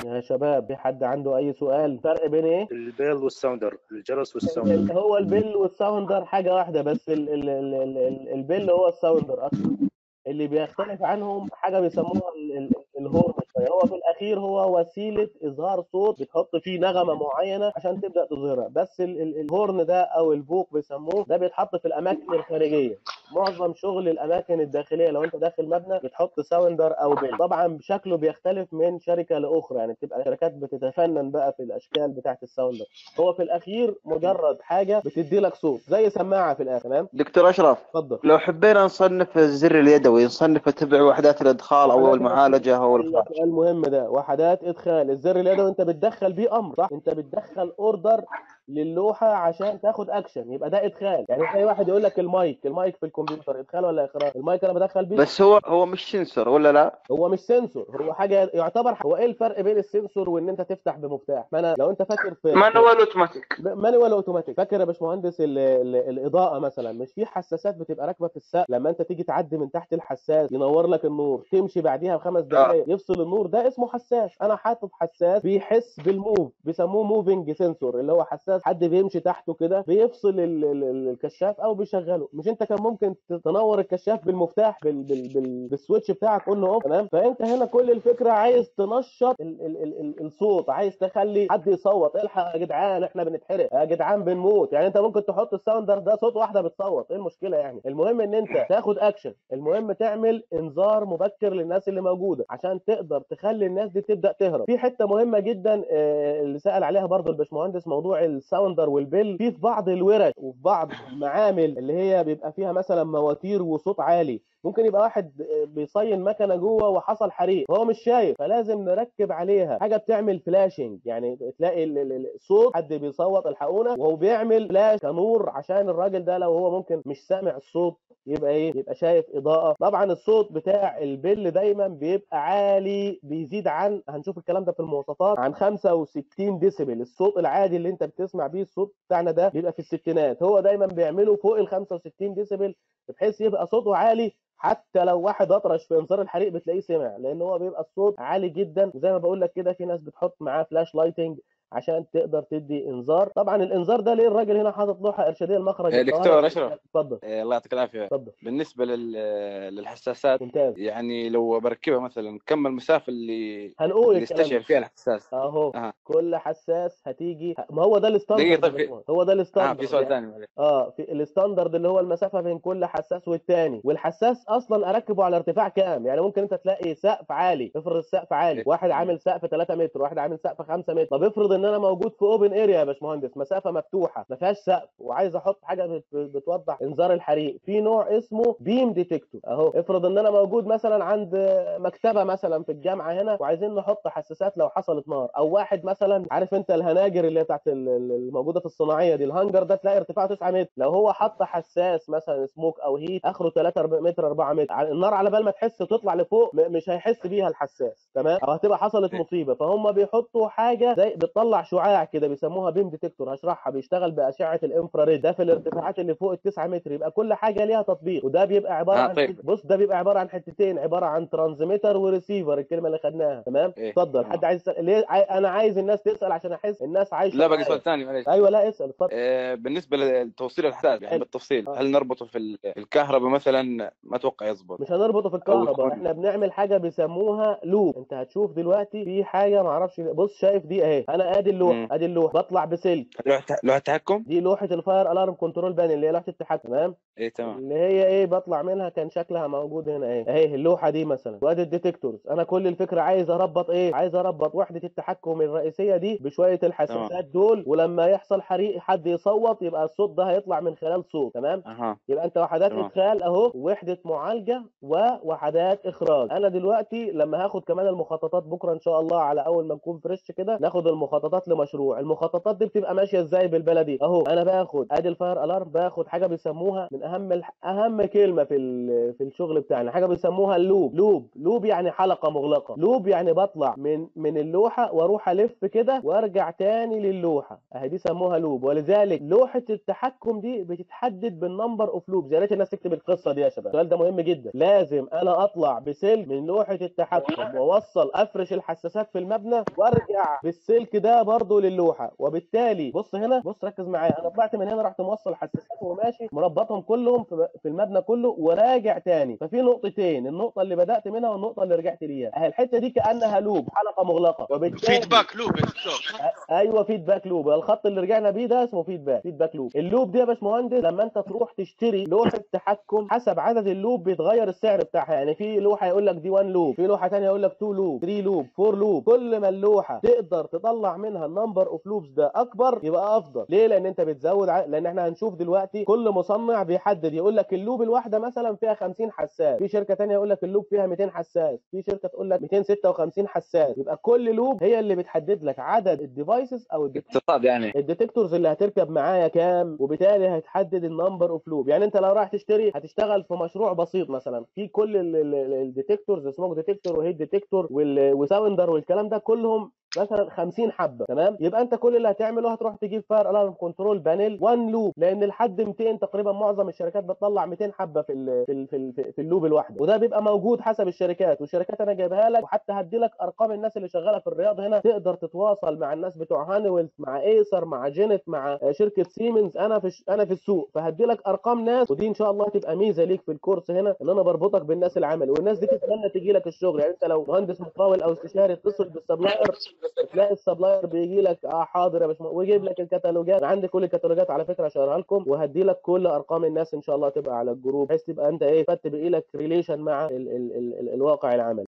يا شباب في حد عنده اي سؤال فرق بين ايه البيل والساوندر الجرس ال- والساوندر هو البيل والساوندر حاجه واحده بس ال ال ال ال ال البيل هو الساوندر اصلا اللي بيختلف عنهم حاجه بيسموها ال- ال- الهورن شويه هو في الاخير هو وسيله اظهار صوت بتحط فيه نغمه معينه عشان تبدا تظهرها بس ال- ال- الهورن ده او الفوق بيسموه ده بيتحط في الاماكن الخارجيه معظم شغل الاماكن الداخليه لو انت داخل مبنى بتحط ساوندر او بيل طبعا شكله بيختلف من شركه لاخرى يعني بتبقى شركات بتتفنن بقى في الاشكال بتاعه الساوندر هو في الاخير مجرد حاجه بتدي لك صوت زي سماعه في الاخر تمام دكتور اشرف اتفضل لو حبينا نصنف الزر اليدوي نصنف تبع وحدات الادخال او المعالجه او الخارج السؤال المهم ده وحدات ادخال الزر اليدوي انت بتدخل بيه امر صح انت بتدخل اوردر للوحه عشان تاخد اكشن يبقى ده ادخال يعني اي واحد يقول لك المايك المايك في الكمبيوتر ادخال ولا اخراج المايك انا بدخل بيه بس هو هو مش سنسور ولا لا؟ هو مش سنسور هو حاجه يعتبر هو ايه الفرق بين السنسور وان انت تفتح بمفتاح ما انا لو انت فاكر في مانوال اوتوماتيك مانوال اوتوماتيك فاكر يا باشمهندس ال- ال- الاضاءه مثلا مش في حساسات بتبقى راكبه في السقف لما انت تيجي تعدي من تحت الحساس ينور لك النور تمشي بعديها بخمس دقائق يفصل النور ده اسمه حساس انا حاطط حساس بيحس بالموف بيسموه موفنج سنسور اللي هو حساس حد بيمشي تحته كده بيفصل ال- ال- ال- الكشاف او بيشغله مش انت كان ممكن تنور الكشاف بالمفتاح بال بال بال بالسويتش بتاعك اون اوف تمام فانت هنا كل الفكره عايز تنشط ال ال ال ال الصوت عايز تخلي حد يصوت الحق يا جدعان احنا بنتحرق يا جدعان بنموت يعني انت ممكن تحط الساوندر ده صوت واحده بتصوت ايه المشكله يعني المهم ان انت تاخد اكشن المهم تعمل انذار مبكر للناس اللي موجوده عشان تقدر تخلي الناس دي تبدا تهرب في حته مهمه جدا آه، اللي سال عليها برضو الباشمهندس موضوع الساوندر والبيل في في بعض الورش وفي بعض المعامل اللي هي بيبقى فيها مثلا مواتير وصوت عالي ممكن يبقى واحد آه، بيصين مكنه جوه وحصل حريق هو مش شايف فلازم نركب عليها حاجه بتعمل فلاشنج يعني تلاقي ال- ال- ال- الصوت حد بيصوت الحقونا وهو بيعمل فلاش كنور عشان الراجل ده لو هو ممكن مش سامع الصوت يبقى ايه يبقى شايف اضاءه طبعا الصوت بتاع البل دايما بيبقى عالي بيزيد عن هنشوف الكلام ده في المواصفات عن 65 ديسيبل الصوت العادي اللي انت بتسمع بيه الصوت بتاعنا ده بيبقى في الستينات هو دايما بيعمله فوق ال 65 ديسيبل بحيث يبقى صوته عالي حتى لو واحد اطرش في انذار الحريق بتلاقيه سمع لان هو بيبقى الصوت عالي جدا وزي ما بقول لك كده في ناس بتحط معاه فلاش لايتنج عشان تقدر تدي انذار طبعا الانذار ده ليه الراجل هنا حاطط لوحه ارشاديه لمخرج إيه، الطوارئ؟ دكتور أشرف. اتفضل إيه، الله يعطيك العافيه اتفضل بالنسبه لل- للحساسات ممتاز يعني لو بركبها مثلا كم المسافه اللي هنقول اللي الكلام يستشعر ده. فيها الحساس اهو أها. كل حساس هتيجي ما هو ده الستاندرد دقيقة، طيب يا في- باشمهندس. هو ده اه الستاندرد في سؤال يعني- ثاني معلش. اه في الستاندرد اللي هو المسافه بين كل حساس والتاني والحساس اصلا اركبه على ارتفاع كام يعني ممكن انت تلاقي سقف عالي افرض السقف عالي إيه. واحد عامل سقف 3 متر واحد عامل سقف 5 متر طب افرض ان انا موجود في اوبن اريا يا باشمهندس مسافه مفتوحه ما فيهاش سقف وعايز احط حاجه بت- بتوضح انذار الحريق في نوع اسمه بيم ديتكتور اهو افرض ان انا موجود مثلا عند مكتبه مثلا في الجامعه هنا وعايزين نحط حساسات لو حصلت نار او واحد مثلا عارف انت الهناجر اللي هي بتاعت ال- ال- الموجوده في الصناعيه دي الهانجر ده تلاقي ارتفاعه 9 متر لو هو حط حساس مثلا سموك او هيت اخره 3 متر 4 متر ع- النار على بال ما تحس تطلع لفوق م- مش هيحس بيها الحساس تمام او هتبقى حصلت مصيبه فهم بيحطوا حاجه زي بتطلع شعاع كده بيسموها بيم ديتكتور هشرحها بيشتغل باشعه الانفراريد ده في الارتفاعات اللي فوق ال 9 متر يبقى كل حاجه ليها تطبيق وده بيبقى عباره آه، عن طيب. بص ده بيبقى عباره عن حتتين عباره عن ترانزميتر وريسيفر الكلمه اللي خدناها تمام إيه، اتفضل تمام. حد عايز يسال ليه عاي... انا عايز الناس تسال عشان احس الناس عايشه لا باقي معايا. سؤال ثاني معلش ايوه لا اسال اتفضل آه، بالنسبه لتوصيل الحساس يعني حلو. بالتفصيل آه. هل نربطه في ال- الكهرباء مثلا ما اتوقع يزبط مش هنربطه في الكهرباء يكون- احنا بنعمل حاجه بيسموها لوب انت هتشوف دلوقتي في حاجه ما اعرفش بص شايف دي اهي انا ادي اللوحه مم. ادي اللوحه بطلع بسلك لوحه لوحة تحكم دي لوحه الفاير الارم كنترول بان اللي هي لوحه التحكم تمام ايه تمام اللي هي ايه بطلع منها كان شكلها موجود هنا ايه اهي اللوحه دي مثلا وادي الديتكتورز انا كل الفكره عايز اربط ايه عايز اربط وحده التحكم الرئيسيه دي بشويه الحساسات دول ولما يحصل حريق حد يصوت يبقى الصوت ده هيطلع من خلال صوت تمام اها يبقى انت وحدات تمام. ادخال اهو وحده معالجه ووحدات اخراج انا دلوقتي لما هاخد كمان المخططات بكره ان شاء الله على اول ما نكون فريش كده ناخد المخططات مخططات لمشروع المخططات دي بتبقى ماشيه ازاي بالبلدي اهو انا باخد ادي الفاير الارم باخد حاجه بيسموها من اهم الح... اهم كلمه في ال... في الشغل بتاعنا حاجه بيسموها اللوب لوب لوب يعني حلقه مغلقه لوب يعني بطلع من من اللوحه واروح الف كده وارجع تاني للوحه اهي دي سموها لوب ولذلك لوحه التحكم دي بتتحدد بالنمبر اوف لوبز يا ريت الناس تكتب القصه دي يا شباب السؤال ده مهم جدا لازم انا اطلع بسلك من لوحه التحكم واوصل افرش الحساسات في المبنى وارجع بالسلك ده برضو للوحه وبالتالي بص هنا بص ركز معايا انا طلعت من هنا رحت موصل الحساسات وماشي مربطهم كلهم في في المبنى كله وراجع تاني ففي نقطتين النقطه اللي بدات منها والنقطه اللي رجعت ليها اهي الحته دي كانها لوب حلقه مغلقه وبالتالي فيدباك لوب يا دكتور ايوه فيدباك لوب الخط اللي رجعنا بيه ده اسمه فيدباك فيدباك لوب اللوب دي يا باشمهندس لما انت تروح تشتري لوحه تحكم حسب عدد اللوب بيتغير السعر بتاعها يعني في لوحه يقول لك دي 1 لوب في لوحه ثانيه يقول لك 2 لوب 3 لوب 4 لوب كل ما اللوحه تقدر تطلع منها النمبر اوف لوبس ده اكبر يبقى افضل ليه لان انت بتزود ع... لان احنا هنشوف دلوقتي كل مصنع بيحدد يقول لك اللوب الواحده مثلا فيها 50 حساس في شركه ثانيه يقول لك اللوب فيها 200 حساس في شركه تقول لك 256 حساس يبقى كل لوب هي اللي بتحدد لك عدد الديفايسز او الديت- اقتصاد يعني الديتكتورز اللي هتركب معايا كام وبالتالي هتحدد النمبر اوف لوب يعني انت لو رايح تشتري هتشتغل في مشروع بسيط مثلا في كل الديتكتورز سموك ديتكتور وهيد ديتكتور وساوندر والكلام ده كلهم مثلا 50 حبه تمام يبقى انت كل اللي هتعمله هتروح تجيب فاير الارم كنترول بانل 1 لوب لان لحد 200 تقريبا معظم الشركات بتطلع 200 حبه في ال في ال في, ال في اللوب الواحده وده بيبقى موجود حسب الشركات والشركات انا جايبها لك وحتى هدي لك ارقام الناس اللي شغاله في الرياض هنا تقدر تتواصل مع الناس بتوع هانويل مع ايسر مع جينت مع شركه سيمنز انا في انا في السوق فهدي لك ارقام ناس ودي ان شاء الله تبقى ميزه ليك في الكورس هنا ان انا بربطك بالناس العملي والناس دي تتمنى تيجي لك الشغل يعني انت لو مهندس مقاول او استشاري اتصل بالسبلاير تلاقي السبلاير بيجي لك اه حاضر يا باشمهندس ويجيب لك الكتالوجات أنا عندي كل الكتالوجات على فكره اشيرها لكم وهدي لك كل ارقام الناس ان شاء الله تبقى على الجروب بحيث تبقى انت ايه فت بايدك ريليشن مع ال ال ال ال الواقع العملي